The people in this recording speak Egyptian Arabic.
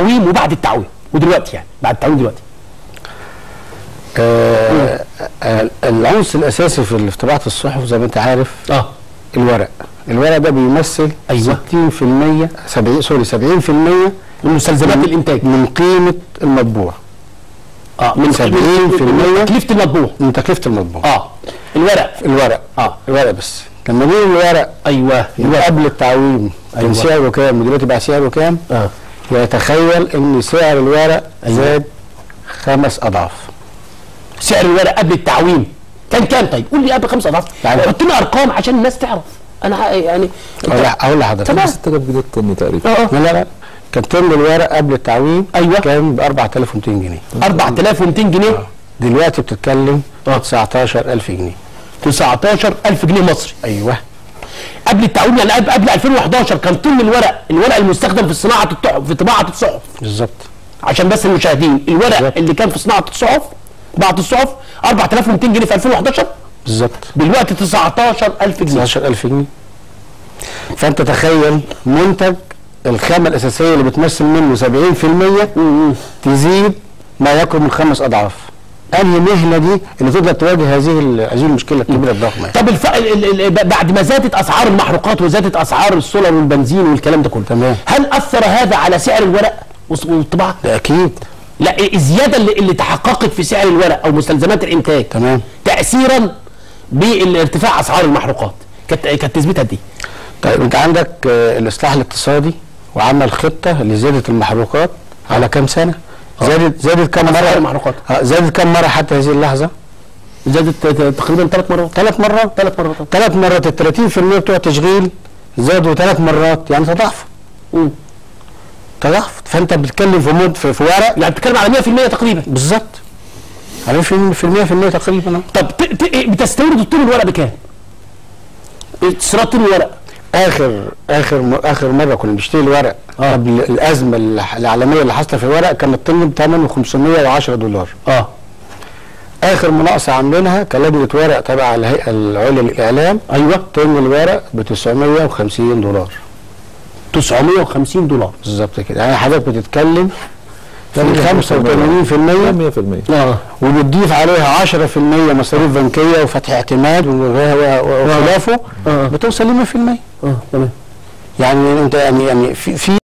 التعويم وبعد التعويم ودلوقتي يعني بعد التعويم دلوقتي آه آه العنصر الاساسي في في طباعه الصحف زي ما انت عارف اه الورق الورق ده بيمثل أيوة. 60% 70 سوري 70% من مستلزمات من- الانتاج من قيمه المطبوع اه من 70% من تكلفه المطبوع من تكلفه المطبوع اه الورق الورق اه الورق بس لما نيجي الورق ايوه يبقى قبل التعويم كان أيوة. سعره كام ودلوقتي بقى سعره كام اه يتخيل ان سعر الورق أيوة. زاد خمس اضعاف سعر الورق قبل التعويم كان كام طيب قول لي قبل خمس اضعاف يعني- حط لنا ارقام عشان الناس تعرف انا ع- يعني اقول لح- اقول لحضرتك تمام. 6000 جنيه الطن تقريبا اه لا لا لا كان طن الورق قبل التعويم أيوة. كان ب 4200 جنيه 4200 جنيه دلوقتي بتتكلم آه. 19000 جنيه 19000 جنيه مصري ايوه قبل التعويم يعني قبل قبل 2011 كان طن الورق الورق المستخدم في صناعه التحف في طباعه الصحف بالظبط عشان بس المشاهدين الورق بالظبط. اللي كان في صناعه الصحف طباعه الصحف 4200 جنيه في 2011 بالظبط دلوقتي 19000 جنيه 19000 جنيه فانت تخيل منتج الخامه الاساسيه اللي بتمثل منه 70% تزيد ما يقرب من خمس اضعاف انهي مهنه دي اللي تقدر تواجه هذه ال- هذه المشكله الكبيره الضخمه يعني. طب الف... ال... ال... ال... بعد ما زادت اسعار المحروقات وزادت اسعار السولر والبنزين والكلام ده كله تمام. هل اثر هذا على سعر الورق والص- والطباعه؟ ده اكيد لا إيه الزياده اللي, اللي تحققت في سعر الورق او مستلزمات الانتاج تمام. تاثيرا بالارتفاع اسعار المحروقات كانت كانت نسبتها دي طيب انت عندك آه، الاصلاح الاقتصادي وعمل خطه لزياده المحروقات على كام سنه؟ زادت زادت كم أسعار مره؟ المحروقات. آه، زادت كم مره حتى هذه اللحظه؟ زادت ت- ت- تقريبا ثلاث مرات ثلاث مرات ثلاث مرات ثلاث مرات ال 30% بتوع تشغيل زادوا ثلاث مرات يعني تضاعفوا مم. تضاعفوا فانت بتتكلم في مد في, في ورق يعني بتتكلم على 100% تقريبا بالظبط على في في المية في المية تقريبا آه. طب ت... ت... إيه بتستورد طول الورق بكام؟ استيراد طول الورق اخر اخر م- اخر مره كنا بنشتري الورق آه. قبل الازمه الح- العالميه اللي حصلت في الورق كان الطن بثمنه 510 دولار اه اخر مناقصه عاملينها كلجنه ورق تبع الهيئه العليا للاعلام ايوه طن الورق ب 950 دولار 950 دولار بالظبط كده يعني حضرتك بتتكلم في 85% 100% اه وبتضيف عليها 10% مصاريف بنكيه وفتح اعتماد و- و- وخلافه آه. بتوصل ل 100% اه تمام يعني انت يعني يعني في في